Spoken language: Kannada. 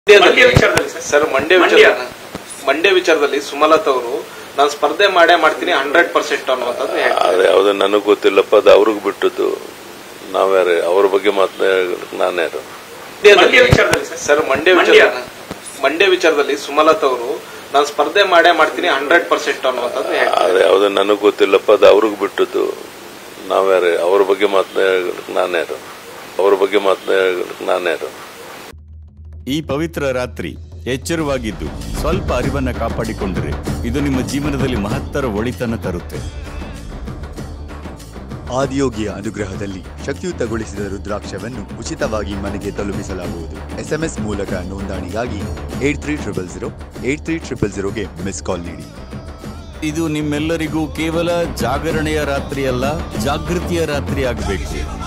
ಮಂಡ್ಯ ವಿಚಾರದಲ್ಲಿ ಸರ್ ಸರ್ ಮಂಡ್ಯ ಮಂಡ್ಯ. ವಿಚಾರ ಮಂಡ್ಯ ವಿಚಾರದಲ್ಲಿ ಸುಮಲತಾ ಅವರು ನಾನು ಸ್ಪರ್ಧೆ ಮಾಡೇ ಮಾಡ್ತೀನಿ ಹಂಡ್ರೆಡ್ ಪರ್ಸೆಂಟ್ ಅನ್ನುವಂಥದ್ದು ಹೇಳ್ತಾರೆ. ಅದೇ ಯಾವ್ದು ನನಗೆ ಗೊತ್ತಿಲ್ಲಪ್ಪ ಅದು ಅವ್ರಿಗೆ ಬಿಟ್ಟದ್ದು ನಾವ್ಯಾರು ಅವ್ರ ಬಗ್ಗೆ ಮಾತನಾಡ ನಾನ್ಯಾರು ಮಂಡ್ಯ ವಿಚಾರದಲ್ಲಿ ಸರ್ ಸರ್ ಮಂಡ್ಯ ಮಂಡ್ಯ. ವಿಚಾರ ಮಂಡ್ಯ ವಿಚಾರದಲ್ಲಿ ಸುಮಲತಾ ಅವರು ನಾನು ಸ್ಪರ್ಧೆ ಮಾಡೇ ಮಾಡ್ತೀನಿ ಹಂಡ್ರೆಡ್ ಪರ್ಸೆಂಟ್ ಅನ್ನುವಂಥದ್ದು ಹೇಳ್ತಾರೆ. ಅದೇ ಯಾವ್ದು ನನಗೆ ಗೊತ್ತಿಲ್ಲಪ್ಪ ಅದು ಅವ್ರಿಗೆ ಬಿಟ್ಟದ್ದು ನಾವ್ಯಾರು ಅವ್ರ ಬಗ್ಗೆ ಮಾತನಾಡ ನಾನ್ಯಾರು ಅವ್ರ ಬಗ್ಗೆ ಮಾತನಾಡ ನಾನ್ಯಾರು ಈ ಪವಿತ್ರ ರಾತ್ರಿ ಎಚ್ಚರವಾಗಿದ್ದು ಸ್ವಲ್ಪ ಅರಿವನ್ನ ಕಾಪಾಡಿಕೊಂಡರೆ ಇದು ನಿಮ್ಮ ಜೀವನದಲ್ಲಿ ಮಹತ್ತರ ಒಳಿತನ್ನ ತರುತ್ತೆ ಆದಿಯೋಗಿಯ ಅನುಗ್ರಹದಲ್ಲಿ ಶಕ್ತಿಯುತಗೊಳಿಸಿದ ರುದ್ರಾಕ್ಷವನ್ನು ಉಚಿತವಾಗಿ ಮನೆಗೆ ತಲುಪಿಸಲಾಗುವುದು ಎಸ್ಎಂಎಸ್ ಮೂಲಕ ನೋಂದಣಿಗಾಗಿ eight three triple zero eight three triple ಜೀರೋಗೆ ಮಿಸ್ ಕಾಲ್ ನೀಡಿ ಇದು ನಿಮ್ಮೆಲ್ಲರಿಗೂ ಕೇವಲ ಜಾಗರಣೆಯ ರಾತ್ರಿಯಲ್ಲ ಜಾಗೃತಿಯ ರಾತ್ರಿ ಆಗಬೇಕು